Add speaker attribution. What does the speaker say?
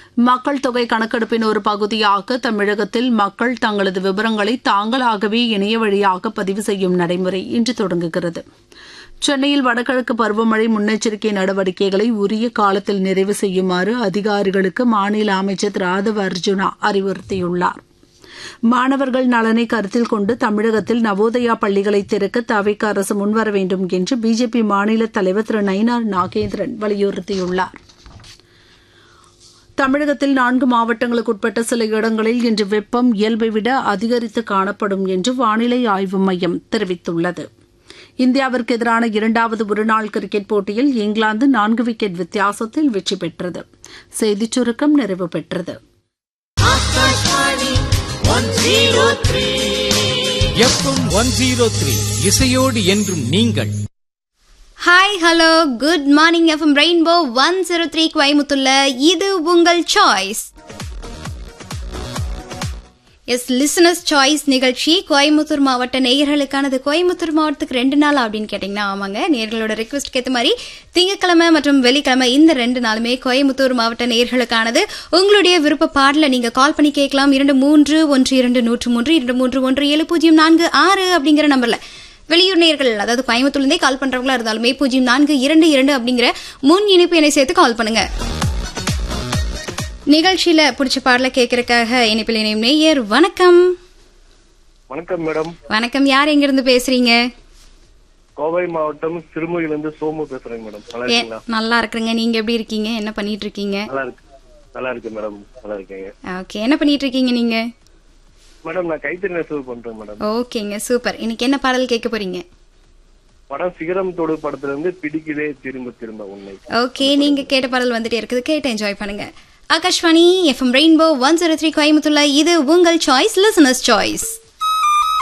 Speaker 1: மக்கள் தொகை கணக்கெடுப்பின் ஒரு பகுதியாக தமிழகத்தில் மக்கள் தங்களது விவரங்களை தாங்களாகவே இணைய வழியாக பதிவு செய்யும் நடைமுறை இன்று தொடங்குகிறது சென்னையில் வடகிழக்கு பருவமழை முன்னெச்சரிக்கை நடவடிக்கைகளை உரிய காலத்தில் நிறைவு செய்யுமாறு அதிகாரிகளுக்கு மாநில அமைச்சர் திரு ஆதவ அர்ஜுனா அறிவுறுத்தியுள்ளார் மாணவர்கள் நலனை கருத்தில் கொண்டு தமிழகத்தில் நவோதயா பள்ளிகளை திறக்க தவிக அரசு முன்வர வேண்டும் என்று பிஜேபி மாநில தலைவர் திரு நயினார் நாகேந்திரன் வலியுறுத்தியுள்ளார் தமிழகத்தில் நான்கு மாவட்டங்களுக்கு உட்பட்ட சில இடங்களில் இன்று வெப்பம் இயல்பை விட அதிகரித்து காணப்படும் என்று வானிலை ஆய்வு மையம் தெரிவித்துள்ளது இந்தியாவிற்கு எதிரான இரண்டாவது ஒருநாள் கிரிக்கெட் போட்டியில் இங்கிலாந்து நான்கு விக்கெட் வித்தியாசத்தில் வெற்றி பெற்றது செய்திச் சுருக்கம் நிறைவு பெற்றது
Speaker 2: எஃப்எம் ஒன் ஜீரோ த்ரீ இசையோடு என்றும் நீங்கள்
Speaker 3: hi hello good morning FM rainbow one zero three கோயமுத்துள்ள இது உங்கள் சாய்ஸ் எஸ் லிசனர்ஸ் சாய்ஸ் நிகழ்ச்சி கோயம்புத்தூர் மாவட்ட நேயர்களுக்கானது கோயம்புத்தூர் மாவட்டத்துக்கு ரெண்டு நாள் அப்படின்னு கேட்டிங்கன்னா ஆமாங்க நேயர்களோட ரெக்வஸ்ட்க்கு ஏற்ற மாதிரி திங்கக்கிழமை மற்றும் வெள்ளிக்கிழமை இந்த ரெண்டு நாளுமே கோயம்புத்தூர் மாவட்ட நேயர்களுக்கானது உங்களுடைய விருப்ப பாடல நீங்க கால் பண்ணி கேட்கலாம் இரண்டு மூன்று ஒன்று இரண்டு நூற்று மூன்று இரண்டு மூன்று ஒன்று ஏழு பூஜ்ஜியம் நான்கு ஆறு அப்படிங்கிற நம்பர்ல வெளியூர் நேயர்கள் அதாவது கோயம்புத்தூர்லேருந்தே கால் பண்றவங்களா இருந்தாலுமே பூஜ்ஜியம் நான்கு இரண்டு இரண்டு அப்படிங்கிற முன் இணைப்பு எண்ணை சேர்த்து கால் பண்ணுங்க நிகழ்ச்சியில பிடிச்ச பாடல கேட்கறதுக்காக இணைப்பில் இணையும் நேயர் வணக்கம்
Speaker 4: வணக்கம் மேடம்
Speaker 3: வணக்கம் யார் எங்க இருந்து பேசுறீங்க
Speaker 4: கோவை மாவட்டம் சிறுமுகையிலிருந்து சோமு பேசுறேங்க மேடம் நல்லா
Speaker 3: ஏ,
Speaker 4: இருக்கீங்களா
Speaker 3: நல்லா இருக்குங்க நீங்க எப்படி இருக்கீங்க என்ன பண்ணிட்டு இருக்கீங்க
Speaker 4: நல்லா இருக்கு நல்லா இருக்கு மேடம் நல்லா இருக்கீங்க
Speaker 3: ஓகே என்ன பண்ணிட்டு இருக்கீங்க நீங்க
Speaker 4: மேடம் நான் கைத்தறி நெசவு பண்றேன் மேடம்
Speaker 3: ஓகேங்க சூப்பர் இன்னைக்கு என்ன பாடல் கேட்க போறீங்க
Speaker 4: படம் சிகரம் தொடு படத்துல இருந்து பிடிக்குதே திரும்ப திரும்ப உன்னை
Speaker 3: ஓகே நீங்க கேட்ட பாடல் வந்துட்டே இருக்குது கேட்டு என்ஜாய் பண்ணுங்க Akashvani FM rainbow one zero three கோயம்புத்தூர்ல இது உங்கள் சாய்ஸ் லிசனர்ஸ் சாய்ஸ்